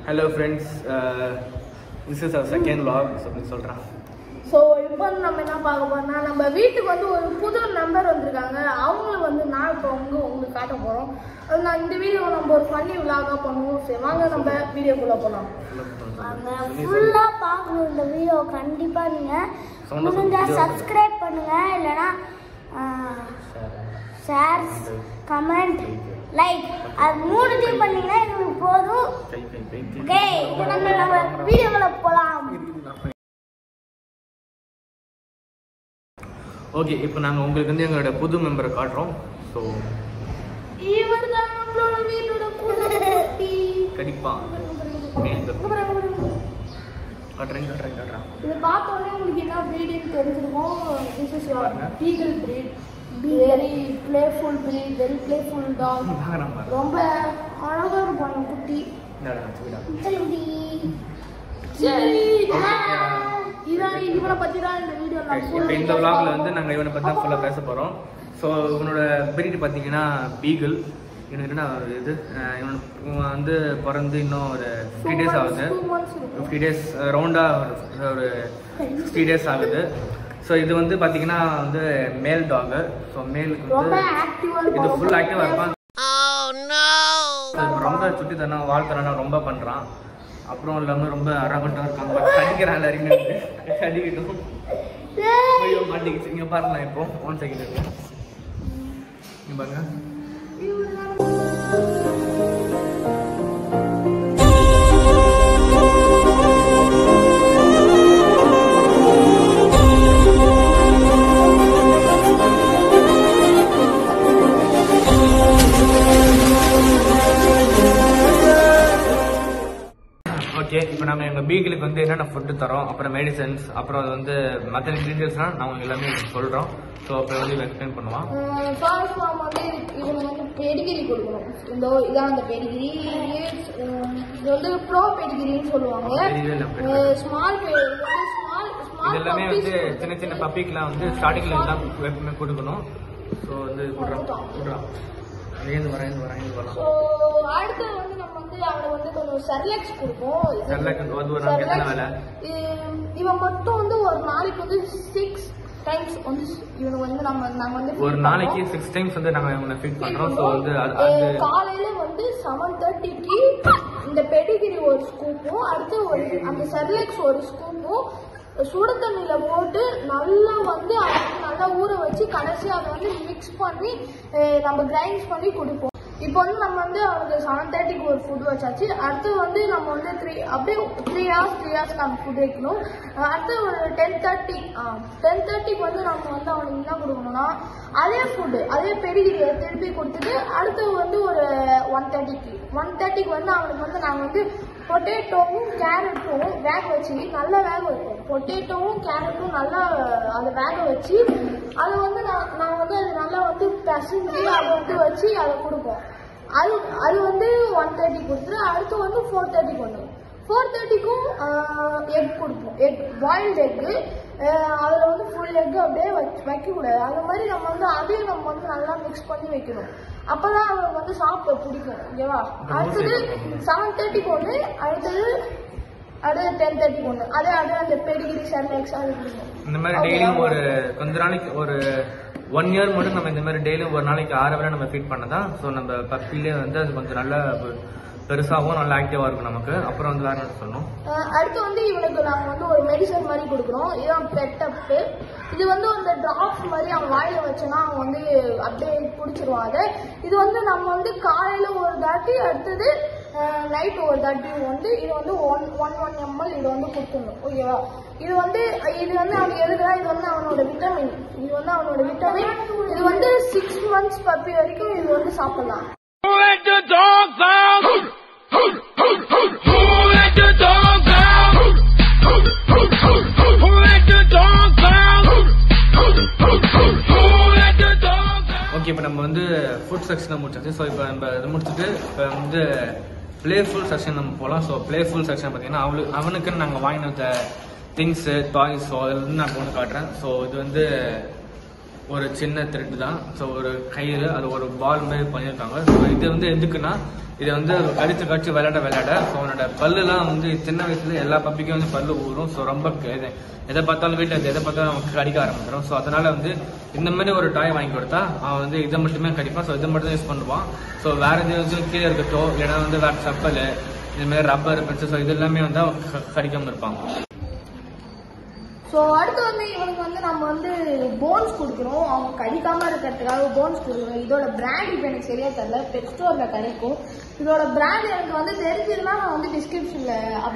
Hello friends this is our second log அப்படின்னு சொல்கிறேன் so இப்போ வந்து நம்ம என்ன பார்க்க போறோம்னா நம்ம வீட்டுக்கு வந்து ஒரு புது நம்பர் வந்திருக்காங்க அவங்கள வந்து நான் இப்போ உங்க உங்களுக்கு காட்ட போகிறோம் அது நான் இந்த வீடியோ நம்ம ஒரு ஃபன்னி விலாகாக பண்ணுவோம் சரி வாங்க நம்ம வீடியோக்குள்ளே போகலாம் ஃபுல்லாக பார்க்கணும் இந்த வீடியோ கண்டிப்பாக நீங்கள் Sound of முடிஞ்சா video. சப்ஸ்கிரைப் பண்ணுங்கள் இல்லைன்னா ஷேர் கமெண்ட் லைக் அது மூணுத்தையும் பண்ணீங்கன்னா எங்களுக்கு போதும் கை கை கை கை. ஓகே இப்போ நம்ம நம்ம வீடியோக்குள்ள போகலாம் ஓகே இப்போ நாங்கள் உங்களுக்கு வந்து எங்களோட புது மெம்பரை காட்டுறோம் ஸோ இவர் தான் நம்மளோட வீட்டோட புது குட்டி. கடிப்பான் இங்க பாருங்க, இங்க பாருங்க. காட்டுறேன் காட்டுறேன் காட்டுறேன் இது பார்த்த உடனே உங்களுக்கு என்ன ப்ரீடுன்னு தெரிஞ்சிருக்கும் this is your beagle breed very playful breed very playful dog பார்க்குறேன் பாரு ரொம்ப அழகா இருக்கும் அந்த குட்டி இந்தாடா, வச்சுக்கிடா. சரி இதான் இவனை பத்தி தான் இந்த வீடியோ நான் இப்போ இந்த vlogல வந்து நாங்கள் இவனை பற்றி தான் ஃபுல்லாக பேச போகிறோம் ஸோ இவனோட பிரீட் பார்த்தீங்கன்னா பீகிள் இவனுக்கு என்ன இது அஹ் இவன் இவன் வந்து பிறந்து இன்னும் ஒரு ஃபிஃப்டி டேஸ் ஆகுது ஃபிஃப்டி டேஸ் ரவுண்டாக ஒரு சிக்ஸ்டி டேஸ் ஆகுது ஸோ இது வந்து பார்த்தீங்கன்னா வந்து மேல் டாகு ஸோ மேலுக்கு ரொம்ப வந்து ஆக்டிவா இது ஃபுல் ஆக்டிவாக இருப்பான் அது ரொம்ப சுட்டித்தனம் வாழ்த்தனம் ரொம்ப பண்ணுறான் அப்புறம் இல்லாமல் ரொம்ப அரகண்டாக இருக்கான் பட் கடிக்கிறான் எல்லாருமே கடிக்கட்டும் ஐயோ மாட்டிக்கிச்சு இங்கே பாருங்க இப்போ ஒன் செகண்ட் இருக்கு இங்க பாருங்க ஓகே இப்போ நாங்கள் எங்கள் பீகிளுக்கு வந்து என்னென்ன ஃபுட்டு தரோம் அப்புறம் மெடிசன்ஸ் அப்புறம் அது வந்து மற்ற டீட்டெயில்ஸ்லாம் நான் உங்களுக்கு எல்லாமே சொல்கிறோம் ஸோ அப்புறம் வந்து எக்ஸ்பிளைன் பண்ணுவான் ஃபாரஸ்ட் ஃபார்ம் வந்து இவங்க வந்து பெடிகிரி கொடுக்கணும் இந்த இதான் அந்த பெடிகிரி இது வந்து ப்ரோ பெடிகிரின்னு சொல்லுவாங்க தெரியவே இல்லை ஸ்மால் ஸ்மால் இது ஸ்மால் எல்லாமே வந்து சின்ன சின்ன பப்பிக்கெலாம் வந்து ஸ்டார்டிங்கில் தான் எப்பவுமே கொடுக்கணும் ஸோ வந்து கொடுறான் கொடுறான் ஏந்து வரேன் ஏந்து வரேன் ஏந்து வரலாம் ஸோ அடுத்து வந்து நம்ம வந்து அவனுக்கு வந்து கொஞ்சம் செர்லெக்ஸ் கொடுப்போம் Cerelac வந்து ஒரு நாளைக்கு எத்தனை வேலை? இ- இவன் மட்டும் வந்து ஒரு நாளைக்கு வந்து சிக்ஸ் டைம்ஸ் வந்து இவனுக்கு வந்து நம்ம நாங்க வந்து ஒரு feed நாளைக்கு பண்றோம். சிக்ஸ் டைம்ஸ் வந்து நாங்கள் இவனை ஃபீட் feed பண்ணுறோம் ஸோ பண்றோம். வந்து அது அஹ் அது காலையில வந்து செவன் தேர்ட்டிக்கு இந்த பெடிகிரி ஒரு ஸ்கூப்பும் அடுத்து ஒரு அந்த செர்லெக்ஸ் ஒரு ஸ்கூப்பும் சுட தண்ணியில போட்டு நல்லா வந்து அதை வந்து நல்லா ஊற வச்சு கடைசி அதை வந்து மிக்ஸ் பண்ணி அஹ் நம்ம கிரைண்ட்ஸ் பண்ணி கொடுப்போம் இப்போ வந்து நம்ம வந்து அவனுக்கு செவன் தேர்ட்டிக்கு ஒரு ஃபுட் வச்சாச்சு அடுத்து வந்து நம்ம வந்து த்ரீ அப்படியே த்ரீ ஹவர்ஸ் த்ரீ ஹவர்ஸ் நம்ம ஃபுட் வைக்கணும் அஹ் அடுத்து ஒரு டென் தேர்ட்டி டென் தேர்ட்டிக்கு வந்து நம்ம வந்து அவனுக்கு என்ன கொடுக்கணும்னா அதே ஃபுட்டு அதே பெருகிரியை திருப்பி கொடுத்துட்டு அடுத்து வந்து ஒரு ஒன் தேர்ட்டிக்கு ஒன் தேர்ட்டிக்கு வந்து அவனுக்கு வந்து நாங்கள் வந்து பொட்டேட்டோவும் கேரட்டும் வேக வச்சு நல்லா வேக வைப்போம் பொட்டேட்டோவும் கேரட்டும் நல்லா அதை வேக வச்சு அதை வந்து நான் நான் வந்து அது நல்லா வந்து பிசைஞ்சு அதை வந்து வச்சு அதை கொடுப்போம் அது அது வந்து ஒன் தேர்ட்டி கொடுத்துட்டு அடுத்து வந்து ஃபோர் தேர்ட்டிக்கு ஒன்று ஃபோர் தேர்ட்டிக்கும் எக் கொடுப்போம் எக் பாயில்டு எக்கு அதில் வந்து ஃபுல் எக் அப்படியே வச்சு வைக்கக்கூடாது அது மாதிரி நம்ம வந்து அதையும் நம்ம வந்து நல்லா மிக்ஸ் பண்ணி வைக்கணும் அப்பதான் அவனுக்கு வந்து சாப்பிட பிடிக்கும் ஓகேவா அடுத்தது செவன் தேர்ட்டிக்கு ஒன்று அடுத்தது அடுத்து டென் தேர்ட்டிக்கு ஒன்று அதே அதே அந்த பெடிகிரி சர்லெக்ஸ் அது பிடிக்கும் இந்த மாதிரி டெய்லியும் ஒரு கொஞ்ச நாளைக்கு ஒரு ஒன் இயர் மட்டும் நம்ம இந்த மாதிரி டெய்லியும் ஒரு நாளைக்கு ஆறு வேளை நம்ம ஃபீட் பண்ணதான் ஸோ நம்ம பப்பிலே வந்து அது கொஞ்சம் நல்லா பெ- பெருசாகவும் நல்லா ஆக்டிவாக இருக்கும் நமக்கு அப்புறம் வந்து வேற என்ன சொல்லணும் அஹ் அடுத்து வந்து இவனுக்கு நாங்கள் வந்து ஒரு மெடிசன் மாதிரி கொடுக்குறோம் இதுதான் பெட்டப்பு இது வந்து அந்த டிராப்ஸ் மாதிரி அவன் வாயில வச்சோன்னா அவன் வந்து அப்படியே பிடிச்சிருவான் அதை இது வந்து நம்ம வந்து காலையில ஒரு தாட்டி அடுத்தது நைட் ஒரு தாட்டி வந்து இது வந்து ஒன் ஒன் ஒன் எம்எல் இது வந்து கொடுத்துடணும் ஓகேவா இது வந்து இது வந்து அவனுக்கு எதுக்குன்னா இது வந்து அவனோட விட்டமின் இது வந்து அவனோட விட்டமின் இது வந்து சிக்ஸ் மந்த்ஸ் பப்பி வரைக்கும் இது வந்து சாப்பிடலாம் Who let the dogs out? Who let the dogs out? Who let the dogs out? Who let the dogs out? Okay இப்போ நம்ம வந்து ஃபுட் செக்ஷனை முடிச்சாச்சு ஸோ இப்போ நம்ம இது முடிச்சுட்டு இப்போ வந்து பிளேஃபுல் செக்ஷன் நம்ம போகலாம் ஸோ பிளேஃபுல் செக்ஷன் பார்த்தீங்கன்னா அவளுக்கு அவனுக்குன்னு நாங்கள் வாங்கின வந்த திங்ஸு டாய்ஸ் ஸோ அதில் வந்து நான் ஒன்று காட்டுறேன் ஸோ இது வந்து ஒரு சின்ன த்ரெட் தான் ஸோ ஒரு கயிறு அது ஒரு பால் மாதிரி பண்ணியிருக்காங்க ஸோ இது வந்து எதுக்குன்னா இதை வந்து கடிச்சு கடிச்சு விளையாட விளையாட ஸோ அவனோட பல்லுலாம் வந்து சின்ன வயசுல எல்லா பப்பிக்கும் வந்து பல்லு ஊறும் ஸோ ரொம்ப க- இது எதை பார்த்தாலும் வீட்டில் எதை பார்த்தாலும் அவனுக்கு கடிக்க ஆரம்பிச்சிடும் ஸோ அதனால வந்து இந்த மாதிரி ஒரு டாய் வாங்கி கொடுத்தா அவன் வந்து இதை மட்டுமே கடிப்பான் ஸோ இதை மட்டும் தான் யூஸ் பண்ணுவான் ஸோ வேற எதுவும் கீழே இருக்கட்டோ இல்லைன்னா வந்து வேற செப்பல் இந்த மாதிரி ரப்பர் பென்சில் ஸோ இது எல்லாமே வந்து அவன் க- கடிக்காம இருப்பான் ஸோ அடுத்து வந்து இவனுக்கு வந்து நம்ம வந்து போன்ஸ் கொடுக்குறோம் அவங்க கடிக்காம இருக்கிறதுக்காக போன்ஸ் கொடுக்குறோம் இதோட பிராண்ட் இப்போ எனக்கு சரியா தெரியல பெட் ஸ்டோர்ல கிடைக்கும் இதோட பிராண்ட் எனக்கு வந்து தெரிஞ்சதுன்னா நான் வந்து டிஸ்கிரிப்ஷன்ல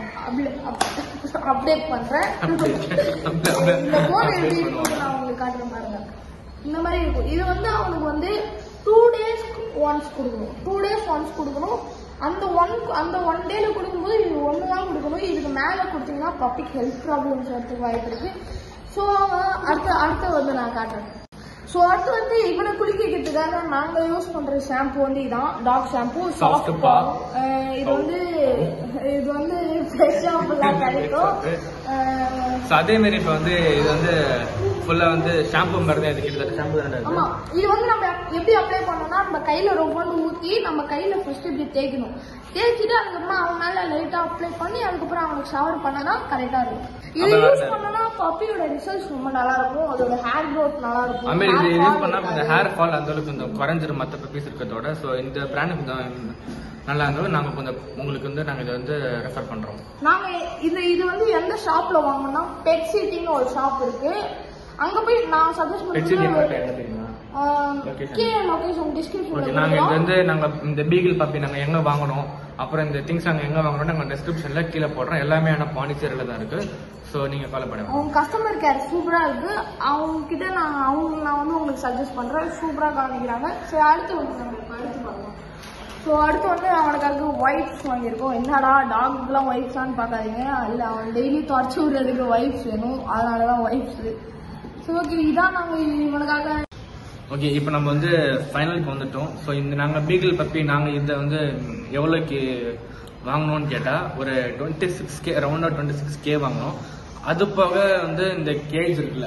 அப்டேட் பண்றேன் Update. Update. இந்த போன் எப்படி இருக்குன்னு நான் உங்களுக்கு காட்டுறேன் பாருங்க இந்த மாதிரி இருக்கும் இது வந்து அவனுக்கு வந்து டூ டேஸ் ஒன்ஸ் கொடுக்கணும் டூ டேஸ் ஒன்ஸ் கொடுக்கணும் அந்த ஒன் அந்த ஒன் டேல கொடுக்கும்போது இது ஒன்று தான் கொடுக்கணும் இதுக்கு மேலே கொடுத்தீங்கன்னா பப்பிக்கு ஹெல்த் ப்ராப்ளம்ஸ் வரதுக்கு வாய்ப்பு இருக்கு ஸோ அடுத்த அடுத்து வந்து நான் காட்டுறேன் ஸோ அடுத்து வந்து இவனை குளிக்கிறதுக்காக நாங்கள் யூஸ் பண்ற ஷாம்பு வந்து இதான் dog shampoo Soft soft paw. இது வந்து இது வந்து ஃப்ரெஷ் ஷாம்புலாம் கிடைக்கும் அஹ், ஸோ அதே மாதிரி இப்போ வந்து இது வந்து ஃபுல்லாக வந்து ஷாம்பு மாதிரி தான் இது கிட்டத்தட்ட ஷாம்பு தானே ஆமா இது இது வந்து நம்ம எப்படி அப்ளை பண்ணோம்னா நம்ம கையில ரொம்பன்னு ஊத்தி நம்ம கையில ஃபர்ஸ்ட் இப்படி தேய்க்கணும் தேய்ச்சிட்டு அதுக்கப்புறமா அவன் மேல லைட்டா அப்ளை பண்ணி அதுக்கப்புறம் அவனுக்கு ஷவர் பண்ணனா கரெக்டா இருக்கும் இது அதான் யூஸ் sir. பண்ணனா பப்பியோட ரிசல்ட்ஸ் ரொம்ப நல்லா இருக்கும் அதோட ஹேர் growth நல்லா இருக்கும் அதுமாரி இது hair யூஸ் fall பண்ணா இந்த இருக்காது. ஹேர் ஃபால் அந்த அளவுக்கு கொஞ்சம் குறைஞ்சிரும் மற்ற பப்பீஸ் இருக்கிறதோட ஸோ இந்த பிராண்ட் கொஞ்சம் நல்லா இருந்தது நாங்கள் கொஞ்சம் உங்களுக்கு வந்து நாங்கள் இதை வந்து ரெஃபர் பண்ணுறோம் நாங்க இது இது வந்து எந்த ஷாப்ல வாங்கணும்னா பெட் சிட்டின்னு ஒரு ஷாப் இருக்கு அங்க போய் நான் சஜஸ்ட் ஹெச்டி பண்ணுறது என்ன தெரியுமா Location. கீழே லொகேஷன் ஓகே டிஸ்கிரிப்ஷன்ல நாங்கள் இது வந்து நாங்கள் இந்த பீகிள் பப்பி நாங்கள் எங்கே வாங்கணும் அப்புறம் இந்த திங்ஸ் நாங்கள் எங்கே வாங்குறோம் நாங்கள் டிஸ்கிரிப்ஷனில் கீழே போடுறோம் எல்லாமே ஆனால் பாண்டிச்சேரியில் தான் இருக்குது ஸோ நீங்கள் ஃபாலோ பண்ணுங்க அவங்க கஸ்டமர் கேர் சூப்பரா இருக்கு அவங்க கிட்ட நான் அவங்க நான் வந்து உங்களுக்கு சஜஸ்ட் பண்றேன் சூப்பரா காமிக்கிறாங்க சரி அடுத்து வந்து நம்ம அடுத்து பார்க்கலாம் ஸோ அடுத்து வந்து அவனுக்காக ஒய்ஃப்ஸ் வாங்கியிருக்கோம் என்னடா டாக்லாம் ஒய்ஃப்ஸான்னு பார்க்காதீங்க இல்லை அவன் டெய்லி தொடச்சி விடுறதுக்கு ஒய்ஃப்ஸ் வேணும் அதனால தான் ஒய்ஃப்ஸ் ஸோ ஓகே இதான் நாங்கள் இவனுக்காக ஓகே இப்போ நம்ம வந்து ஃபைனலுக்கு வந்துட்டோம் ஸோ இந்த நாங்கள் பீகிள் பப்பி நாங்கள் இதை வந்து எவ்வளோக்கு வாங்கணும்னு கேட்டால் ஒரு டுவெண்ட்டி சிக்ஸ் கே ரவுண்டாக டுவெண்ட்டி சிக்ஸ் கே வாங்கினோம் அது போக வந்து இந்த கேஜ் இருக்குல்ல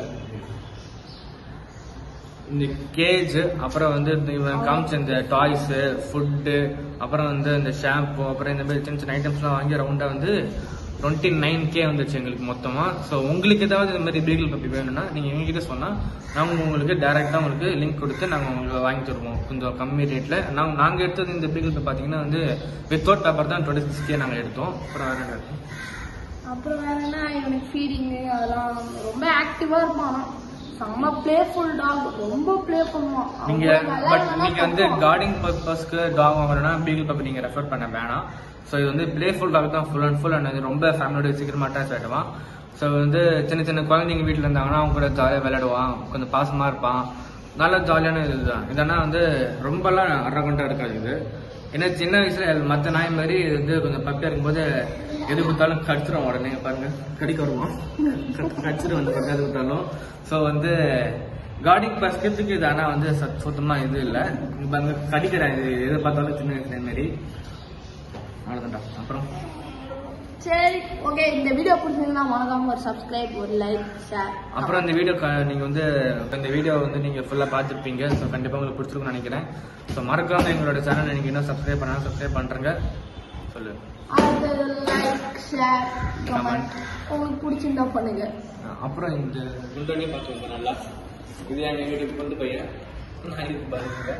இந்த கேஜ் அப்புறம் வந்து இந்த இவன் காமிச்ச இந்த டாய்ஸு ஃபுட்டு அப்புறம் வந்து இந்த ஷாம்பு அப்புறம் இந்த மாதிரி சின்ன சின்ன ஐட்டம்ஸ்லாம் வாங்கி ரவுண்டாக வந்து டுவெண்ட்டி நைன் கே வந்துச்சு எங்களுக்கு மொத்தமாக ஸோ உங்களுக்கு ஏதாவது இந்த மாதிரி பீகிள் பப்பி வேணும்னா நீங்கள் எங்ககிட்ட சொன்னால் நாங்கள் உங்களுக்கு டேரெக்டாக உங்களுக்கு லிங்க் கொடுத்து நாங்கள் உங்களுக்கு வாங்கி தருவோம் கொஞ்சம் கம்மி ரேட்டில் நாங்கள் நாங்கள் எடுத்தது இந்த பீகிள் பப்பி பார்த்தீங்கன்னா வந்து வித்தவுட் பேப்பர் தான் டுவெண்ட்டி சிக்ஸ் கே நாங்கள் எடுத்தோம் அப்புறம் வேறு என்ன இருக்கு அப்புறம் வேற என்ன இவனுக்கு ஃபீடிங்கு அதெல்லாம் ரொம்ப ஆக்டிவா இருப்பான் ஆனா. செம்ம பிளேஃபுல் டாக் ரொம்ப பிளே பண்ணுவான் நீங்க அவன் பட் விளையாடுனா நீங்க வந்து கத்துவான். கார்டிங் பர்பஸ்க்கு டாக் வாங்கணும்னா பீகிள் பப்பி நீங்க ரெஃபர் பண்ண வேணாம் ஸோ இது வந்து பிளேஃபுல் டாக் தான் ஃபுல் அண்ட் ஃபுல் அண்ட் இது ரொம்ப ஃபேமிலியோட சீக்கிரமா அட்டாச் ஆகிடுவான் ஸோ வந்து சின்ன சின்ன குழந்தைங்க வீட்டில் இருந்தாங்கன்னா அவங்க கூட ஜாலியாக விளையாடுவான் கொஞ்சம் பாசமா இருப்பான் நல்ல ஜாலியான இதுதான் இதனா வந்து ரொம்பலாம் அரகண்டா இருக்காது இது ஏன்னா சின்ன வயசுல மற்ற நாய் மாதிரி இது வந்து கொஞ்சம் பப்பியா இருக்கும்போது எது கொடுத்தாலும் கடிச்சிரும் உடனே பாருங்க கடிக்க வருவான் கடிச்சிரும் வந்து பாருங்க எது கொடுத்தாலும் ஸோ வந்து கார்டிங் பஸ்கிறதுக்கு இது ஆனால் வந்து சத்- சுத்தமா இது இல்லை இப்போ அங்கே கடிக்கிறேன் இது எது பார்த்தாலும் சின்ன வயசுல இந்த மாதிரி அவ்வளோதான்டா அப்புறம் சரி ஓகே இந்த வீடியோ பிடிச்சிருந்தா மறக்காம ஒரு சப்ஸ்கிரைப் ஒரு லைக் ஷேர் அப்புறம் இந்த வீடியோ க- நீங்க வந்து இந்த வீடியோ வந்து நீங்க ஃபுல்லா பார்த்துருப்பீங்க ஸோ கண்டிப்பா உங்களுக்கு பிடிச்சிருக்கும்னு நினைக்கிறேன் ஸோ மறக்காம எங்களோட சேனல் நீங்க இன்னும் சப்ஸ்கிரைப் பண்ணாலும் சப்ஸ்கிரைப் பண்றேங்க சொல்லு அடுத்தது லைக் ஷேர் கமெண்ட் உங்களுக்கு பிடிச்சிருந்தா பண்ணுங்க அப்புறம் இந்த குண்டோனே பார்த்துக்கோங்க நல்லா இது எங்க வீட்டுக்கு கொண்டு போய் நான் இதுக்கு பாருங்க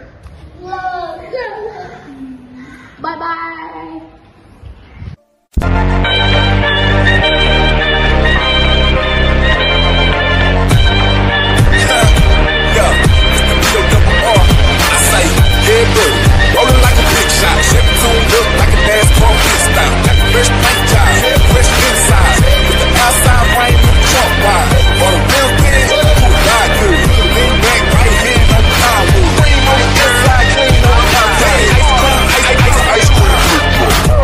பாய் பாய் Yeah, P O double R. I say, yeah, boo. Rolling like a big shot. Chevy tuned up like a NASCAR pit stop. Got the fresh paint job, fresh inside. With the outside rain with the trunk wide. For the real thing, who God good. Lean back, right hand on the power. Cream on the inside, clean on the outside. Ice cream, ice, ice, ice cream.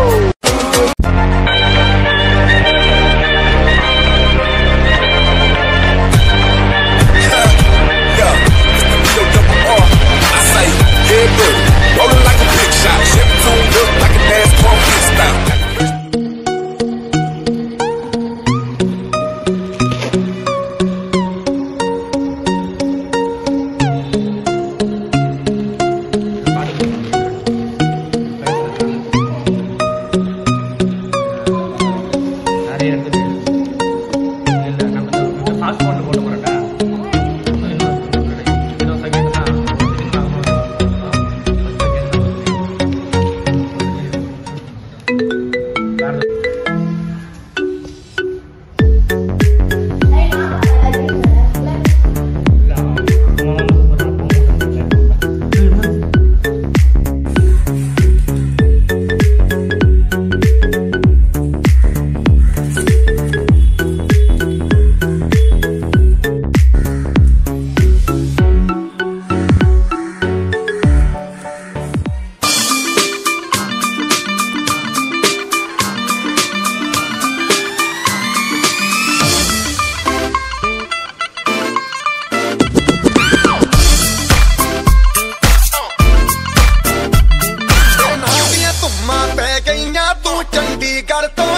gotta throw